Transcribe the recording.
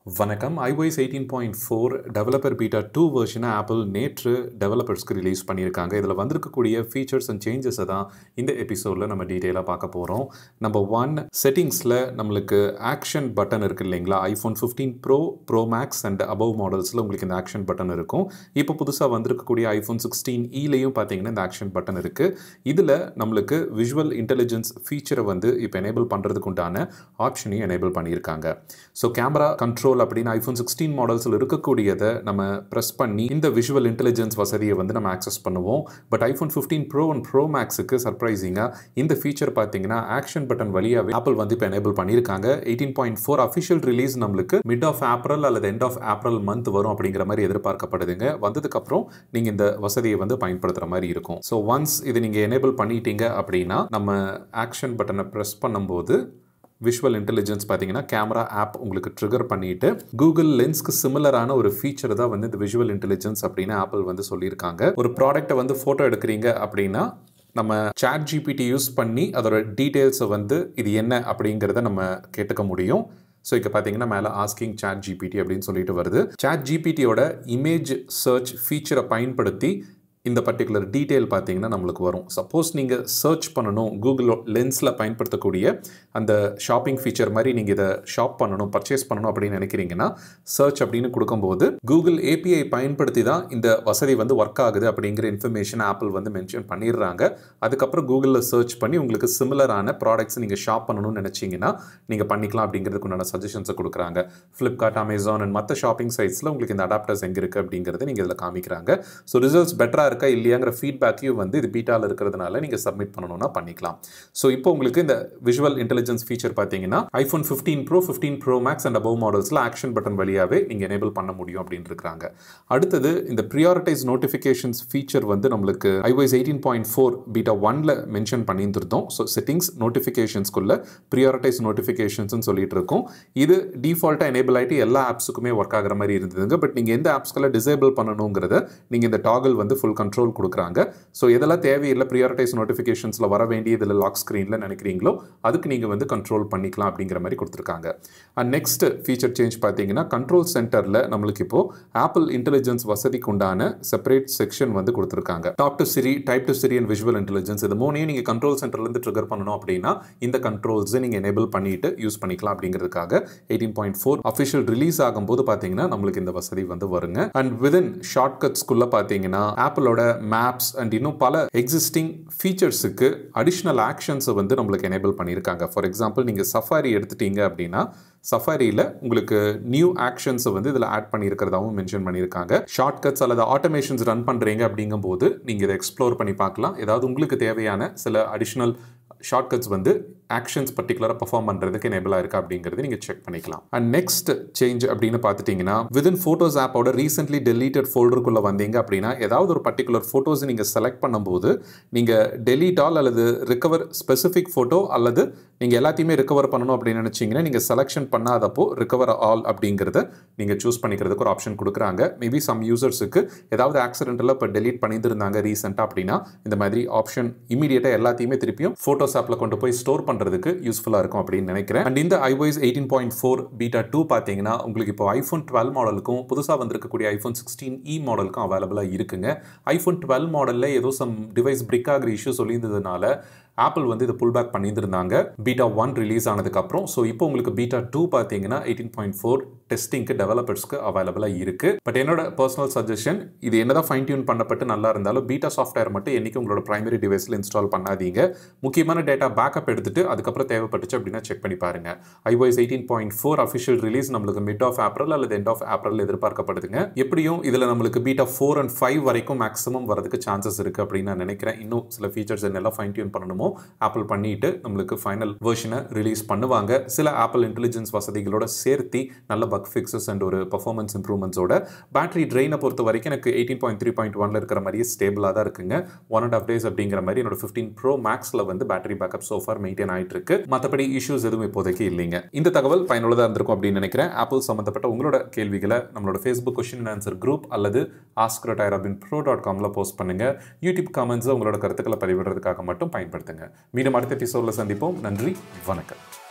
வணக்கம் iOS eighteen point four developer beta two வெர்ஷனை Apple நேற்று டெவலப்பர்ஸ்க்கு ரிலீஸ் பண்ணியிருக்காங்க இதில் வந்திருக்கக்கூடிய ஃபீச்சர்ஸ் அண்ட் சேஞ்சஸை தான் இந்த எபிசோடில் நம்ம டீட்டெயிலாக பார்க்க போகிறோம் நம்பர் ஒன் செட்டிங்ஸில் நம்மளுக்கு ஆக்ஷன் பட்டன் இருக்குது இல்லைங்களா iPhone fifteen pro pro max and above மாடல்ஸில் உங்களுக்கு இந்த ஆக்ஷன் பட்டன் இருக்கும் இப்போ புதுசாக வந்திருக்கக்கூடிய ஐஃபோன் சிக்ஸ்டீன் இலையும் பார்த்தீங்கன்னா இந்த ஆக்ஷன் பட்டன் இருக்குது இதில் நம்மளுக்கு விஷுவல் இன்டெலிஜென்ஸ் ஃபீச்சரை வந்து இப்போ எனேபிள் பண்ணுறதுக்கு உண்டான ஆப்ஷனையும் எனேபிள் பண்ணியிருக்காங்க ஸோ கேமரா கண்ட்ரோல் அப்படின்னு ஐஃபோன் சிக்ஸ்டீன் மாடல்ஸில் இருக்கக்கூடியதை நம்ம ப்ரெஸ் பண்ணி இந்த விஷுவல் இன்டெலிஜென்ஸ் வசதியை வந்து நம்ம ஆக்சஸ் பண்ணுவோம் but iPhone fifteen pro and pro மேக்ஸுக்கு சர்ப்ரைசிங்காக இந்த ஃபீச்சர் பார்த்தீங்கன்னா ஆக்ஷன் பட்டன் வழியாகவே ஆப்பிள் வந்து இப்போ எனேபிள் பண்ணியிருக்காங்க eighteen point four official release நம்மளுக்கு மிட் ஆஃப் ஏப்ரல் அல்லது எண்ட் ஆஃப் ஏப்ரல் மந்த் வரும் அப்படிங்கிற மாதிரி எதிர்பார்க்கப்படுதுங்க வந்ததுக்கப்புறம் நீங்கள் இந்த வசதியை வந்து பயன்படுத்துகிற மாதிரி இருக்கும் ஸோ ஒன்ஸ் இது நீங்கள் எனேபிள் பண்ணிட்டீங்க அப்படின்னா நம்ம ஆக்ஷன் பட்டனை ப்ரெஸ் பண்ணும்போது விஷுவல் இன்டெலிஜென்ஸ் பார்த்தீங்கன்னா கேமரா ஆப் உங்களுக்கு ட்ரிகர் பண்ணிட்டு கூகுள் லென்ஸ்க்கு சிமிலரான ஒரு ஃபீச்சர் தான் வந்து இந்த விஷுவல் இன்டெலிஜென்ஸ் அப்படின்னு ஆப்பிள் வந்து சொல்லியிருக்காங்க ஒரு ப்ராடக்ட்டை வந்து ஃபோட்டோ எடுக்கிறீங்க அப்படின்னா நம்ம சாட் ஜிபிடி யூஸ் பண்ணி அதோட டீட்டெயில்ஸை வந்து இது என்ன அப்படிங்கிறத நம்ம கேட்டுக்க முடியும் ஸோ இங்கே பார்த்தீங்கன்னா மேலே ஆஸ்கிங் சாட் ஜிபிடி அப்படின்னு சொல்லிட்டு வருது சாட் ஜிபிடியோட இமேஜ் சர்ச் ஃபீச்சரை பயன்படுத்தி இந்த பர்டிகுலர் டீட்டெயில் பார்த்தீங்கன்னா நம்மளுக்கு வரும் சப்போஸ் நீங்கள் சர்ச் பண்ணணும் கூகுள் லென்ஸில் பயன்படுத்தக்கூடிய அந்த ஷாப்பிங் ஃபீச்சர் மாதிரி நீங்கள் இதை ஷாப் பண்ணணும் பர்ச்சேஸ் பண்ணணும் அப்படின்னு நினைக்கிறீங்கன்னா சர்ச் அப்படின்னு கொடுக்கும்போது கூகுள் ஏபிஐ பயன்படுத்தி தான் இந்த வசதி வந்து ஒர்க் ஆகுது அப்படிங்கிற இன்ஃபர்மேஷன் ஆப்பிள் வந்து மென்ஷன் பண்ணிடுறாங்க அதுக்கப்புறம் கூகுளில் சர்ச் பண்ணி உங்களுக்கு சிமிலரான ப்ராடக்ட்ஸ் நீங்கள் ஷாப் பண்ணணும்னு நினச்சிங்கன்னா நீங்கள் பண்ணிக்கலாம் அப்படிங்கிறதுக்கு உண்டான சஜஷன்ஸை கொடுக்குறாங்க ஃப்ளிப்கார்ட் அமேசான் அண்ட் மற்ற ஷாப்பிங் சைட்ஸில் உங்களுக்கு இந்த அடாப்டர்ஸ் எங்கே இருக்குது அப்படிங்கிறத நீங்கள் இதில் காமிக்கிறாங்க ஸோ ரிசல்ட்ஸ் பெட்டராக இருக்கா இல்லையாங்கிற ஃபீட்பேக்கையும் வந்து இது பீட்டாவில் இருக்கிறதுனால நீங்கள் சப்மிட் பண்ணணும்னா பண்ணிக்கலாம் ஸோ இப்போ உங்களுக்கு இந்த விஷுவல் இன்டெலிஜென்ஸ் ஃபீச்சர் பார்த்தீங்கன்னா iPhone fifteen pro fifteen pro max and above மாடல்ஸில் ஆக்ஷன் பட்டன் வழியாகவே நீங்கள் எனேபிள் பண்ண முடியும் அப்படின்னு இருக்கிறாங்க அடுத்தது இந்த ப்ரியாரிட்டைஸ் நோட்டிஃபிகேஷன்ஸ் ஃபீச்சர் வந்து நம்மளுக்கு iOS eighteen point four beta ஒன்ல மென்ஷன் பண்ணியிருந்தோம் ஸோ செட்டிங்ஸ் நோட்டிஃபிகேஷன்ஸ்குள்ள ப்ரியாரிட்டைஸ் நோட்டிஃபிகேஷன்ஸ்னு சொல்லிட்டு இருக்கோம் இது டிஃபால்ட்டாக எனேபிள் ஆகிட்டு எல்லா ஆப்ஸுக்குமே ஒர்க் ஆகிற மாதிரி இருந்ததுங்க பட் நீங்கள் எந்த ஆப்ஸ்களை டிசேபிள் பண்ணணுங்கிறத நீங்கள் இந்த டாகல் வந்து ஃபுல் கண்ட்ரோல் கொடுக்குறாங்க ஸோ எதெல்லாம் தேவையில்லை ப்ரியாரிட்டைஸ் நோட்டிஃபிகேஷன்ஸில் வர வேண்டியதில் லாக் ஸ்க்ரீனில் நினைக்கிறீங்களோ அதுக்கு நீங்கள் வந்து கண்ட்ரோல் பண்ணிக்கலாம் அப்படிங்கிற மாதிரி கொடுத்துருக்காங்க அண்ட் நெக்ஸ்ட் ஃபீச்சர் சேஞ்ச் பார்த்தீங்கன்னா கண்ட்ரோல் சென்டரில் நம்மளுக்கு இப்போ ஆப்பிள் இன்டெலிஜென்ஸ் வசதிக்கு உண்டான செப்பரேட் செக்ஷன் வந்து கொடுத்துருக்காங்க tap to Siri type to Siri and visual intelligence இது மூணையும் நீங்கள் கண்ட்ரோல் சென்டர்லேருந்து ட்ரிகர் பண்ணணும் அப்படின்னா இந்த கண்ட்ரோல்ஸை நீங்கள் எனேபிள் பண்ணிட்டு யூஸ் பண்ணிக்கலாம் அப்படிங்கிறதுக்காக eighteen point four official release ஆகும்போது பார்த்தீங்கன்னா நம்மளுக்கு இந்த வசதி வந்து வருங்க அண்ட் விதின் ஷார்ட் கட்ஸ்குள்ளே பார்த்தீங்கன்னா ஆப்பிளோட மேப்ஸ் அண்ட் இன்னும் பல எக்ஸிஸ்டிங் ஃபீச்சர்ஸுக்கு அடிஷ்னல் ஆக்ஷன்ஸை வந்து நம்மளுக்கு எனேபிள் பண்ணியிருக்காங்க ஃபார் எக்ஸாம்பிள் நீங்கள் சஃபாரி எடுத்துட்டீங்க அப்படின்னா சஃபாரியில் உங்களுக்கு நியூ ஆக்ஷன்ஸை வந்து இதில் ஆட் பண்ணியிருக்கிறதாவும் மென்ஷன் பண்ணியிருக்காங்க ஷார்ட் கட்ஸ் அல்லது ஆட்டோமேஷன்ஸ் ரன் பண்ணுறீங்க அப்படிங்கும்போது நீங்கள் இதை எக்ஸ்ப்ளோர் பண்ணி பார்க்கலாம் ஏதாவது உங்களுக்கு தேவையான சில அடிஷ்னல் ஷார்ட்கட்ஸ் வந்து ஆக்ஷன்ஸ் பர்டிகுலராக பர்ஃபார்ம் பண்ணுறதுக்கு எனேபிளாக இருக்கா அப்படிங்கிறது நீங்கள் செக் பண்ணிக்கலாம் அண்ட் நெக்ஸ்ட் சேஞ்ச் அப்படின்னு பார்த்துட்டிங்கன்னா விதின் ஃபோட்டோஸ் ஆப்போட ரீசென்ட்லி டெலீட்டட் ஃபோல்டருக்குள்ளே வந்தீங்க அப்படின்னா ஏதாவது ஒரு பர்டிகுலர் ஃபோட்டோஸ் நீங்கள் செலக்ட் பண்ணும்போது நீங்கள் டெலீட் ஆல் அல்லது ரிகவர் ஸ்பெசிஃபிக் ஃபோட்டோ அல்லது நீங்கள் எல்லாத்தையுமே ரிகவர் பண்ணணும் அப்படின்னு நினச்சிங்கன்னா நீங்கள் செலெக்ஷன் பண்ணாதப்போ ரிகவர் ஆல் அப்படிங்கிறத நீங்கள் சூஸ் பண்ணிக்கிறதுக்கு ஒரு ஆப்ஷன் கொடுக்குறாங்க மேபி சம் யூசர்ஸுக்கு ஏதாவது ஆக்சிடென்ட்டில் இப்போ டெலீட் பண்ணியிருந்தாங்க ரீசெண்டாக அப்படின்னா இந்த மாதிரி ஆப்ஷன் இமீடியட்டாக எல்லாத்தையுமே திருப்பியும் ஃபோட்டோஸ் ஆப்பில் கொண்டு போய் ஸ்டோர் பண்ணுறதுக்கு யூஸ்ஃபுல்லாக இருக்கும் அப்படின்னு நினைக்கிறேன் அண்ட் இந்த iOS eighteen point four beta two பார்த்தீங்கன்னா உங்களுக்கு இப்போ ஐஃபோன் டுவெல் மாடலுக்கும் புதுசாக வந்திருக்கக்கூடிய ஐஃபோன் சிக்ஸ்டீன் இ மாடலுக்கும் அவைலபிளாக இருக்குங்க ஐஃபோன் டுவெல் மாடலில் ஏதோ சம் டிவைஸ் பிரிக் ஆகிற இஷ்யூ சொல்லியிருந்ததுனால ஆப்பிள் வந்து இதை புல் பேக் பண்ணியிருந்தாங்க பீட்டா ஒன் ரிலீஸ் ஆனதுக்கப்புறம் ஸோ இப்போ உங்களுக்கு பீட்டா டூ பார்த்தீங்கன்னா எயிட்டீன் பாயிண்ட் ஃபோர் டெஸ்டிங்க்கு டெவலப்பர்ஸ்க்கு அவைலபிளாக இருக்குது பட் என்னோட பர்சனல் சஜஷன் இது என்னதான் ஃபைன் டியூன் பண்ணப்பட்டு நல்லா இருந்தாலும் பீட்டா சாஃப்ட்வேர் மட்டும் என்றைக்கும் உங்களோட பிரைமரி டிவைஸில் இன்ஸ்டால் பண்ணாதீங்க முக்கியமான டேட்டா பேக்கப் எடுத்துட்டு அதுக்கப்புறம் தேவைப்பட்டுச்சு அப்படின்னா செக் பண்ணி பாருங்க iOS eighteen point four official release நம்மளுக்கு மிட் ஆஃப் ஏப்ரல் அல்லது எண்ட் ஆஃப் ஏப்ரல் எதிர்பார்க்கப்படுதுங்க எப்படியும் இதில் நம்மளுக்கு பீட்டா ஃபோர் அண்ட் ஃபைவ் வரைக்கும் மேக்ஸிமம் வரதுக்கு சான்சஸ் இருக்குது அப்படின்னு நான் நினைக்கிறேன் இன்னும் சில ஃபீச்சர்ஸ் என்னெல்லாம் ஃபைன் டியூன் பண்ணணுமோ ஆப்பிள் பண்ணிட்டு நம்மளுக்கு ஃபைனல் வெர்ஷனை ரிலீஸ் பண்ணுவாங்க சில ஆப்பிள் இன்டெலிஜென்ஸ் வசதிகளோட சேர்த்து நல்ல பக் ஃபிக்ஸஸ் அண்ட் ஒரு பர்ஃபார்மன்ஸ் இம்ப்ரூவ்மெண்ட்ஸோட பேட்டரி ட்ரெயினை பொறுத்த வரைக்கும் எனக்கு எயிட்டீன் பாயிண்ட் த்ரீ பாயிண்ட் ஒன்ல இருக்கிற மாதிரியே ஸ்டேபிளாக தான் இருக்குங்க ஒன் அண்ட் ஆஃப் டேஸ் அப்படிங்கிற மாதிரி என்னோட ஃபிஃப்டீன் ப்ரோ மேக்ஸில் வந்து பேட்டரி பேக்கப் சோஃபார் மெயின்டைன் ஆகிட்டு இருக்கு மற்றபடி இஷ்யூஸ் எதுவும் இப்போதைக்கு இல்லைங்க இந்த தகவல் பயனுள்ளதாக இருந்திருக்கும் அப்படின்னு நினைக்கிறேன் ஆப்பிள் சம்மந்தப்பட்ட உங்களோட கேள்விகளை நம்மளோட ஃபேஸ்புக் கொஸ்டின் ஆன்சர் குரூப் அல்லது ஆஸ்க் டயர் அப்படின்னு ப்ரோ டாட் காமில் போஸ்ட் பண்ணுங்க யூடியூப் காமெண்ட்ஸை உங்களோட கருத்துக்களை பதிவிடுறதுக்காக மட்டும் பயன்படுத்துங்க மீண்டும் அடுத்த எபிசோடில் சந்திப்போம் நன்றி வணக்கம்